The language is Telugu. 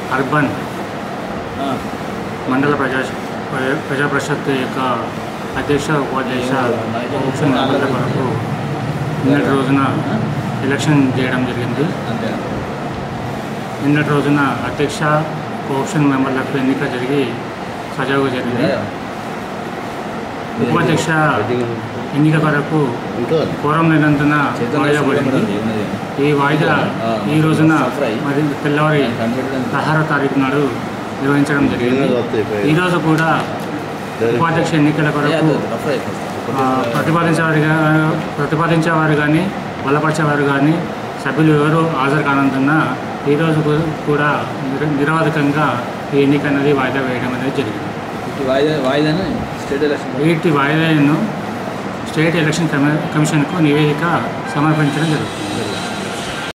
అర్బన్ మండల ప్రజా ప్రజా పరిషత్ యొక్క అధ్యక్ష ఉపాధ్యక్ష ఎలక్షన్ మెంబర్ల కొరకు నిన్నటి రోజున ఎలక్షన్ చేయడం జరిగింది అంతే నిన్నటి రోజున అధ్యక్ష కోఆప్షన్ మెంబర్లకు ఎన్నిక జరిగి సజావుగా జరిగింది ఉపాధ్యక్ష ఎన్నిక కొరకు కోరం లేనందున వాయిదా పడింది ఈ వాయిదా ఈ రోజున మరి తెల్లవారి పదహారో తారీఖు నాడు నిర్వహించడం జరిగింది ఈరోజు కూడా ఉపాధ్యక్ష ఎన్నికల కొరకు ఆ, ప్రతిపాదించేవారు గా- ప్రతిపాదించేవారు కానీ బలపరిచేవారు కానీ సభ్యులు ఎవరు హాజరు కానందున ఈరోజు కూ- కూడా నిర- నిరవధికంగా ఈ ఎన్నిక అనేది వాయిదా వేయడం అనేది జరిగింది వాయిదా వాయిదాను స్టేట్ ఎలక్షన్ వీటి వాయిదాను స్టేట్ ఎలక్షన్ కమి- కమిషన్కు నివేదిక సమర్పించడం జరుగుతుంది